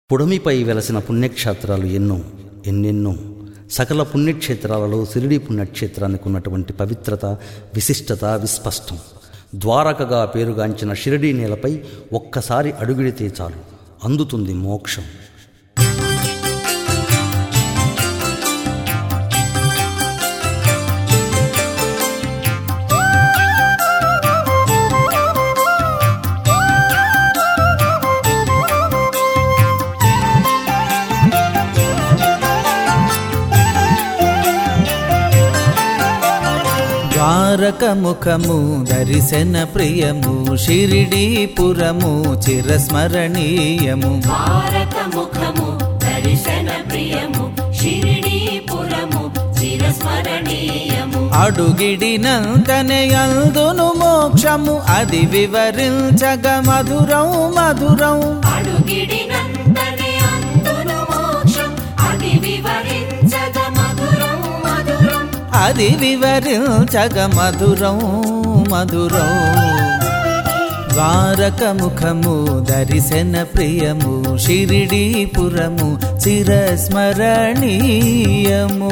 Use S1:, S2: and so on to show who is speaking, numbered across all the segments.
S1: పుడమిపై వెలసిన పుణ్యక్షేత్రాలు ఎన్నో ఎన్నెన్నో సకల పుణ్యక్షేత్రాలలో సిరిడి పుణ్యక్షేత్రానికి ఉన్నటువంటి పవిత్రత విశిష్టత విస్పష్టం ద్వారకగా పేరుగాంచిన షిరిడీ నేలపై ఒక్కసారి అడుగిడితే చాలు అందుతుంది మోక్షం
S2: ద్వారకముఖము దర్శన ప్రియము షిరిడీపురము చిరస్మరణీయము
S3: భారతముఖము దర్శన ప్రియము షిరిడీపురము చిరస్మరణీయము
S2: అడుగిడినంతనే అందును మోక్షము అది వివరించగ మధురం మధురం
S3: అడుగిడినంతనే అందును మోక్షం అది వివరించగ మధురం మధురం
S2: అది వివరించగ మధురం మధురం ద్వారకముఖము దర్శన ప్రియము షిరిడీపురము చిరస్మరణీయము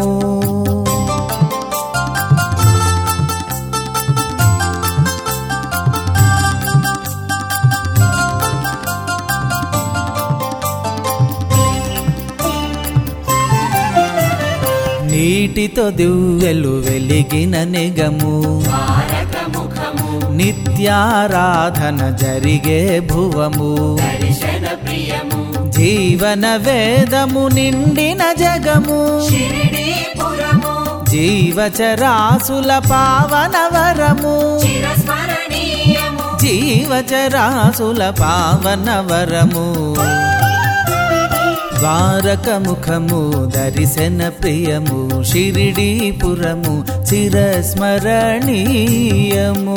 S2: నీటితో దివ్వెలు వెలిగిన నిగము
S3: భారతముఖము
S2: నిత్యారాధన జరిగే భువము
S3: దర్శన ప్రియము
S2: జీవన వేదము నిండిన జగము
S3: షిరిడీపురము
S2: జీవచరాసుల పావనవరము
S3: చిరస్మరణీయము
S2: జీవచరాసుల పావనవరము ద్వారకముఖము దర్శన ప్రియము షిరిడీపురము చిరస్మరణీయము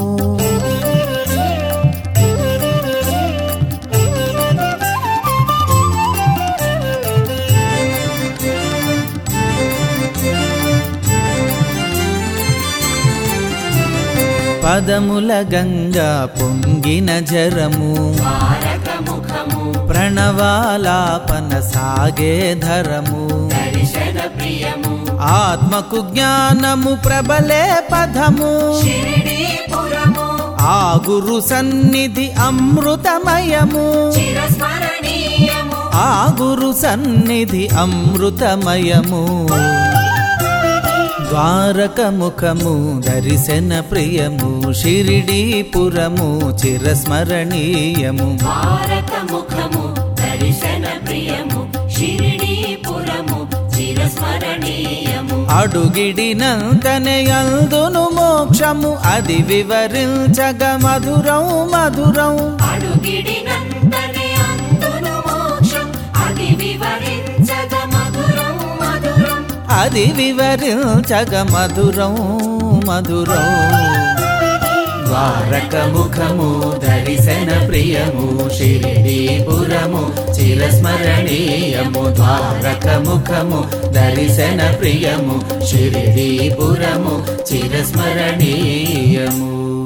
S2: పదముల గంగా పొంగిన జరము
S3: భారతముఖము
S2: ప్రణవాలాపన సాగే ధరము
S3: దర్శన ప్రియము
S2: ఆత్మకు జ్ఞానము ప్రబలే పదము
S3: షిరిడీపురము
S2: ఆ గురు సన్నిధి అమృతమయము
S3: చిరస్మరణీయము
S2: ఆ గురు సన్నిధి అమృతమయము ద్వారకముఖము దర్శన ప్రియము షిరిడీపురము చిరస్మరణీయము
S3: భారతముఖము దర్శన ప్రియము షిరిడీపురము చిరస్మరణీయము
S2: అడుగిడినంతనే అందును మోక్షము అది వివరించగ మధురం మధురం
S3: అడుగిడినంతనే అందును మోక్షం అది వివరించగ మధురం మధురం
S2: అది వివరించగ మధురం మధురం ద్వారకముఖము దర్శన ప్రియము షిరిడీపురము చిరస్మరణీయము ద్వారకముఖము దర్శన ప్రియము షిరిడీపురము చిరస్మరణీయము